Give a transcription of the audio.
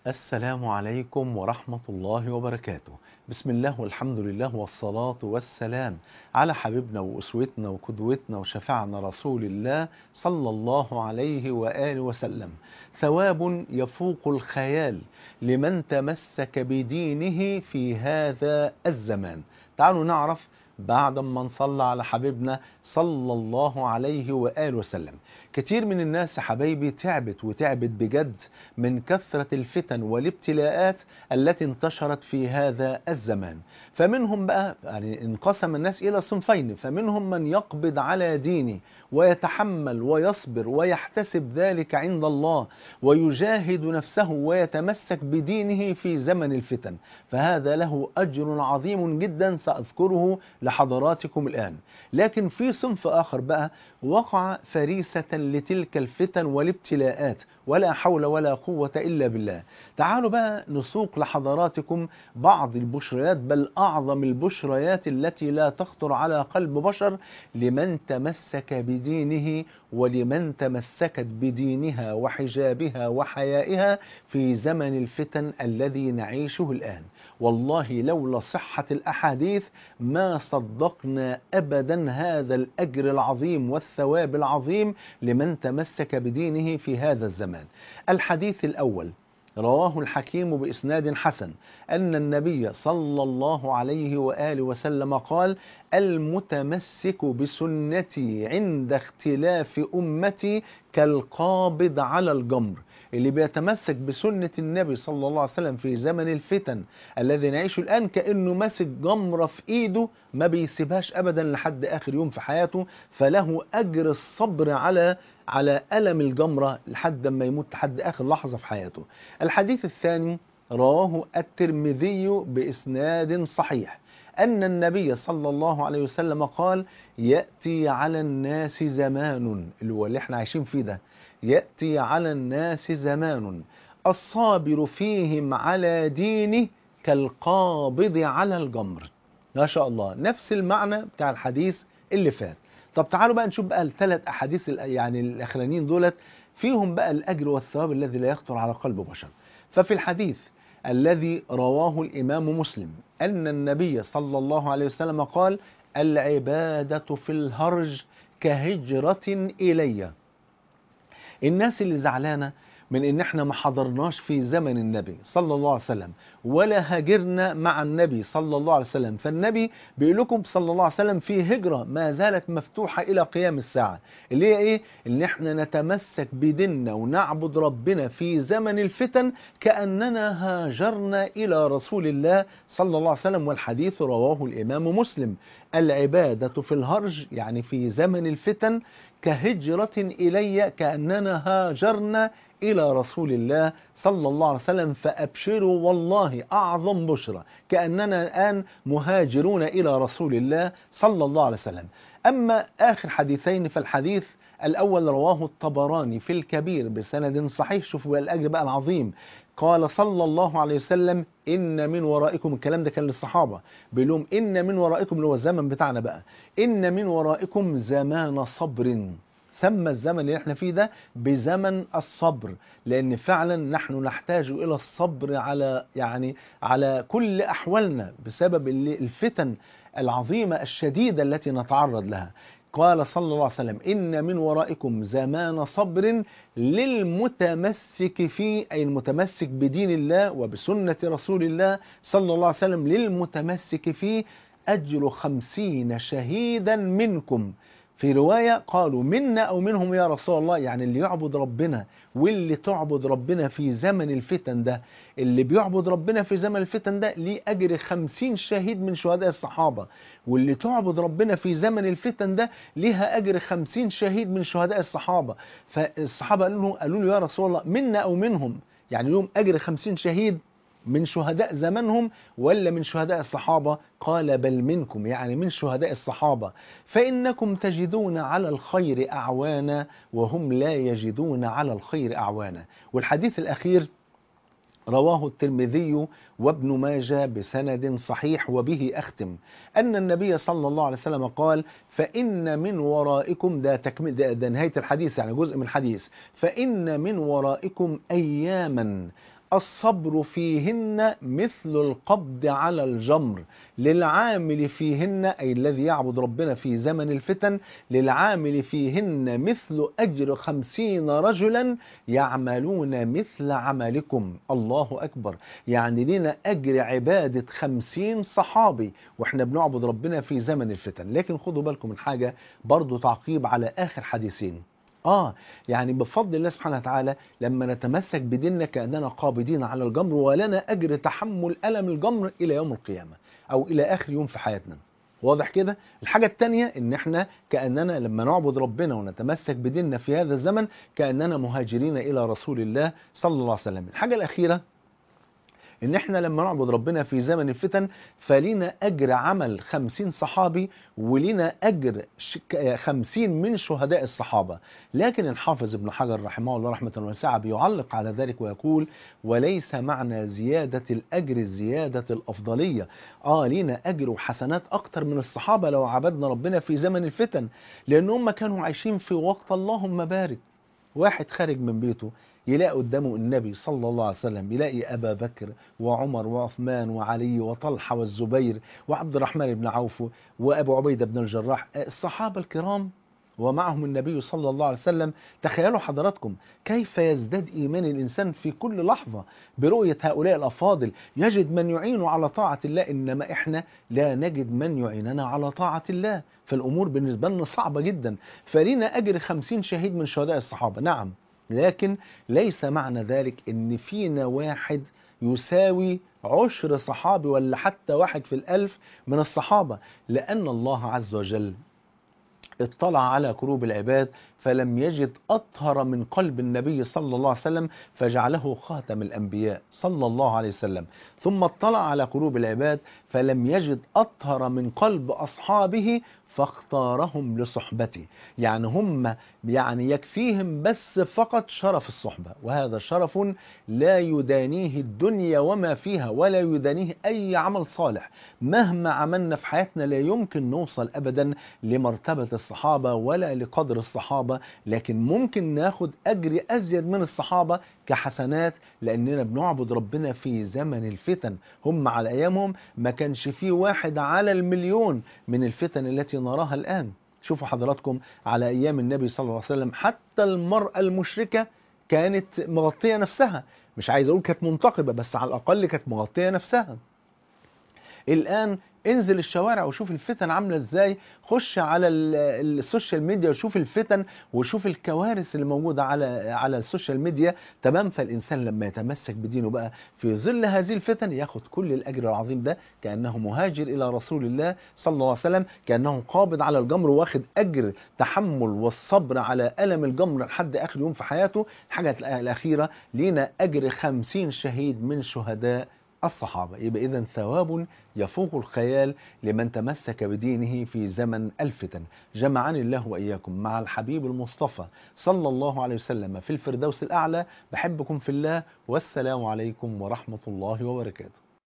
السلام عليكم ورحمة الله وبركاته بسم الله والحمد لله والصلاة والسلام على حبيبنا وأسوتنا وقدوتنا وشفعنا رسول الله صلى الله عليه وآله وسلم ثواب يفوق الخيال لمن تمسك بدينه في هذا الزمان تعالوا نعرف بعد ما نصلى على حبيبنا صلى الله عليه وآله وسلم كتير من الناس حبايبي تعبت وتعبت بجد من كثرة الفتن والابتلاءات التي انتشرت في هذا الزمان فمنهم بقى يعني انقسم الناس إلى صنفين فمنهم من يقبض على دينه ويتحمل ويصبر ويحتسب ذلك عند الله ويجاهد نفسه ويتمسك بدينه في زمن الفتن فهذا له أجر عظيم جدا سأذكره لحضراتكم الآن لكن في صنف آخر بقى وقع فريسة لتلك الفتن والابتلاءات ولا حول ولا قوة إلا بالله تعالوا بقى نسوق لحضراتكم بعض البشريات بل أعظم البشريات التي لا تخطر على قلب بشر لمن تمسك بدينه ولمن تمسكت بدينها وحجابها وحيائها في زمن الفتن الذي نعيشه الآن والله لولا صحة الأحاديث ما صدقنا أبدا هذا الأجر العظيم والثواب العظيم لمن تمسك بدينه في هذا الزمان الحديث الأول رواه الحكيم بإسناد حسن أن النبي صلى الله عليه وآله وسلم قال المتمسك بسنتي عند اختلاف أمتي كالقابض على الجمر اللي بيتمسك بسنة النبي صلى الله عليه وسلم في زمن الفتن الذي نعيشه الآن كأنه ماسك جمرة في إيده ما بيسيبهاش أبدا لحد آخر يوم في حياته فله أجر الصبر على على ألم الجمرة لحد ما يموت لحد آخر لحظة في حياته الحديث الثاني رواه الترمذي بإسناد صحيح أن النبي صلى الله عليه وسلم قال يأتي على الناس زمان اللي هو اللي احنا عايشين فيه ده يأتي على الناس زمان الصابر فيهم على دينه كالقابض على الجمر ما شاء الله نفس المعنى بتاع الحديث اللي فات طب تعالوا بقى نشوف بقى الثلاث أحاديث يعني الأخرانيين دولت فيهم بقى الأجر والثواب الذي لا يخطر على قلب بشر ففي الحديث الذي رواه الإمام مسلم أن النبي صلى الله عليه وسلم قال العبادة في الهرج كهجرة إلي الناس اللي زعلانة من ان احنا ما حضرناش في زمن النبي صلى الله عليه وسلم ولا هاجرنا مع النبي صلى الله عليه وسلم فالنبي بيقول لكم صلى الله عليه وسلم في هجرة ما زالت مفتوحة الى قيام الساعة اللي هي ايه ان احنا نتمسك بديننا ونعبد ربنا في زمن الفتن كأننا هاجرنا الى رسول الله صلى الله عليه وسلم والحديث رواه الامام مسلم العبادة في الهرج يعني في زمن الفتن كهجرة إلي كأننا هاجرنا إلى رسول الله صلى الله عليه وسلم فأبشروا والله أعظم بشرى كأننا الآن مهاجرون إلى رسول الله صلى الله عليه وسلم أما آخر حديثين فالحديث الأول رواه الطبراني في الكبير بسند صحيح شوفوا الأجر بقى العظيم قال صلى الله عليه وسلم إن من ورائكم الكلام ده كان للصحابة بيقول لهم إن من ورائكم اللي هو الزمن بتاعنا بقى إن من ورائكم زمان صبر سمى الزمن اللي احنا فيه ده بزمن الصبر لان فعلا نحن نحتاج الى الصبر على يعني على كل احوالنا بسبب الفتن العظيمة الشديدة التي نتعرض لها قال صلى الله عليه وسلم إن من ورائكم زمان صبر للمتمسك فيه أي المتمسك بدين الله وبسنة رسول الله صلى الله عليه وسلم للمتمسك فيه أجر خمسين شهيدا منكم في رواية قالوا منا أو منهم يا رسول الله يعني اللي يعبد ربنا واللي تعبد ربنا في زمن الفتن ده اللي بيعبد ربنا في زمن الفتن ده ليه أجر خمسين شهيد من شهداء الصحابة واللي تعبد ربنا في زمن الفتن ده ليها أجر خمسين شهيد من شهداء الصحابة فالصحابة قالوا له, قالوا له يا رسول الله منا أو منهم يعني لهم أجر خمسين شهيد من شهداء زمنهم ولا من شهداء الصحابة قال بل منكم يعني من شهداء الصحابة فإنكم تجدون على الخير أعوانا وهم لا يجدون على الخير أعوانا والحديث الأخير رواه الترمذي وابن ماجه بسند صحيح وبه أختم أن النبي صلى الله عليه وسلم قال فإن من ورائكم ده, تكمل ده, ده نهاية الحديث يعني جزء من الحديث فإن من ورائكم أياما الصبر فيهن مثل القبض على الجمر للعامل فيهن أي الذي يعبد ربنا في زمن الفتن للعامل فيهن مثل أجر خمسين رجلا يعملون مثل عملكم الله أكبر يعني لنا أجر عبادة خمسين صحابي وإحنا بنعبد ربنا في زمن الفتن لكن خدوا بالكم من حاجة برضو تعقيب على آخر حديثين آه يعني بفضل الله سبحانه وتعالى لما نتمسك بديننا كأننا قابضين على الجمر ولنا أجر تحمل ألم الجمر إلى يوم القيامة أو إلى آخر يوم في حياتنا واضح كده الحاجة التانية ان احنا كأننا لما نعبد ربنا ونتمسك بديننا في هذا الزمن كأننا مهاجرين الى رسول الله صلى الله عليه وسلم الحاجة الاخيرة ان احنا لما نعبد ربنا في زمن الفتن فلينا اجر عمل خمسين صحابي ولينا اجر خمسين من شهداء الصحابة لكن الحافظ ابن حجر رحمه الله رحمة واسعة بيعلق على ذلك ويقول وليس معنى زيادة الاجر زيادة الافضلية اه لينا اجر وحسنات اكتر من الصحابة لو عبدنا ربنا في زمن الفتن لان هم كانوا عايشين في وقت اللهم بارك واحد خارج من بيته يلاقي قدامه النبي صلى الله عليه وسلم يلاقي أبا بكر وعمر وعثمان وعلي وطلحة والزبير وعبد الرحمن بن عوف وأبو عبيدة بن الجراح الصحابة الكرام ومعهم النبي صلى الله عليه وسلم تخيلوا حضراتكم كيف يزداد إيمان الإنسان في كل لحظة برؤية هؤلاء الأفاضل يجد من يعينه على طاعة الله إنما إحنا لا نجد من يعيننا على طاعة الله فالأمور بالنسبة لنا صعبة جدا فلينا أجر خمسين شهيد من شهداء الصحابة نعم لكن ليس معنى ذلك ان فينا واحد يساوي عشر صحابي ولا حتى واحد في الألف من الصحابة لأن الله عز وجل اطلع على قلوب العباد فلم يجد أطهر من قلب النبي صلى الله عليه وسلم فجعله خاتم الأنبياء صلى الله عليه وسلم ثم اطلع على قلوب العباد فلم يجد أطهر من قلب أصحابه فاختارهم لصحبته يعني هم يعني يكفيهم بس فقط شرف الصحبة وهذا شرف لا يدانيه الدنيا وما فيها ولا يدانيه أي عمل صالح مهما عملنا في حياتنا لا يمكن نوصل أبدا لمرتبة الصحابة ولا لقدر الصحابة لكن ممكن ناخد أجر أزيد من الصحابة كحسنات لأننا بنعبد ربنا في زمن الفتن هم على أيامهم ما كانش فيه واحد على المليون من الفتن التي نراها الآن شوفوا حضراتكم على أيام النبي صلى الله عليه وسلم حتى المرأة المشركة كانت مغطية نفسها مش عايز أقول كانت منتقبة بس على الأقل كانت مغطية نفسها الآن انزل الشوارع وشوف الفتن عاملة ازاي خش على السوشيال ميديا وشوف الفتن وشوف الكوارث اللي موجودة على على السوشيال ميديا تمام فالإنسان لما يتمسك بدينه بقى في ظل هذه الفتن ياخد كل الأجر العظيم ده كأنه مهاجر إلى رسول الله صلى الله عليه وسلم كأنه قابض على الجمر واخد أجر تحمل والصبر على ألم الجمر لحد آخر يوم في حياته الحاجة الأخيرة لينا أجر خمسين شهيد من شهداء الصحابة يبقى إذا ثواب يفوق الخيال لمن تمسك بدينه في زمن الفتن جمعني الله وإياكم مع الحبيب المصطفى صلى الله عليه وسلم في الفردوس الأعلى بحبكم في الله والسلام عليكم ورحمة الله وبركاته